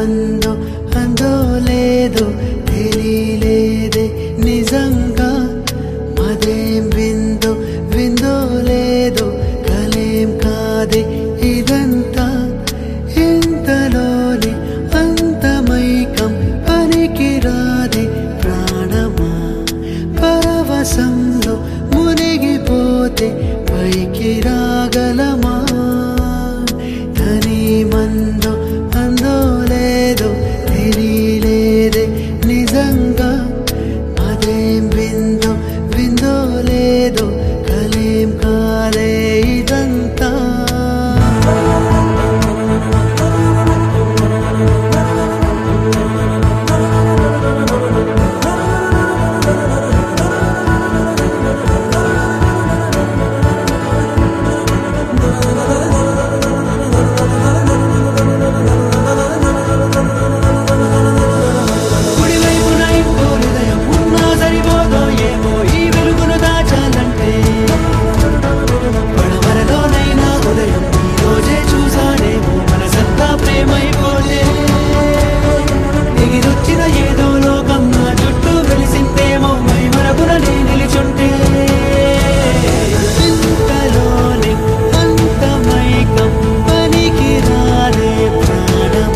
మందో అందో లేదో తెలియలేదే నిజంగా మదేం విందో విందో లేదో కలేం కాదే ఇదంతా ఇంతలోనే అంతమైకం పనికిరాదే ప్రాణమా పరవశంలో మునిగిపోతే పైకి రాగలమా ధని మందో అందో లేదో తెలియలేదే నిజంగా అదేం విందో విందో లేదో కలేం కాదే ఇదంతా కుడివైపున ఇంకో హృదయం ఉన్నా సరిపోదో ఏమో ఈ వెలుగును దాచాలంటే పడమరలోనైనా ఉదయం ఈ రోజే చూసానేమో మనసంతా ప్రేమైపోతే ఎగిరొచ్చిన ఏదో లోకం నా చుట్టూ వెలిసిందేమో మై మరపున నే నిలిచుంటే ఇంతలోనే అంతమైకం పనికి రాదే ప్రాణం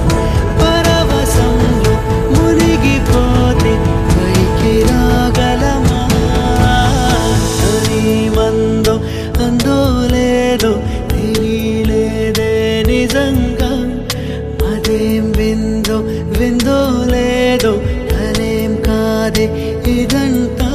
పరవశంలో మునిగిపోతే పైకి రాగలమా అని మందో అందో లేదో తెలియలేదే నిజంగా అదేం విందో విందో లేదో కలేం కాదే ఇదంతా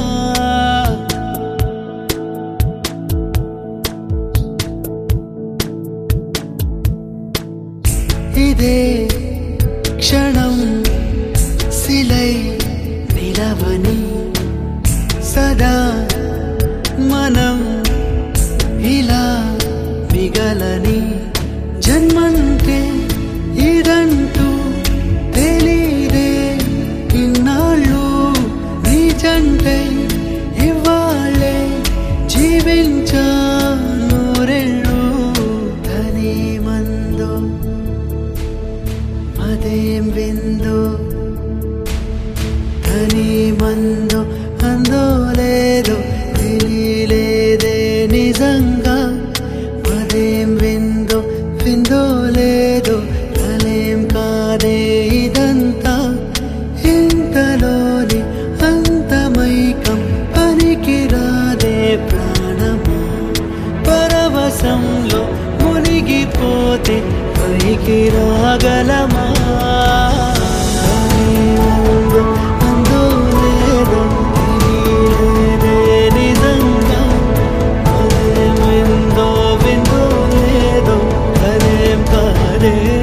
ఇదే క్షణం శిలై నిలవని సదా మనం ఇలా మిగలని జన్మంటే ఇదంటూ తెలీదే ఇన్నాళ్ళు నిజంటై ఇవాళ్ళే జీవించా నూరెళ్ళు ధని మందో అదేం విందో ధని మందో అందో లేదో తెలియలేదే నిజంగా అదేం విందో విందో లేదో కలేం కాదే ఇదంతా ఇంతలోని అంతమైకం పనికి రాదే ప్రాణమా పరవశంలో మునిగిపోతే పైకి రాగలమా అందో అందో లేదో తెలియలేదే నిజంగా అదేం విందో విందో లేదో కదేం కాదే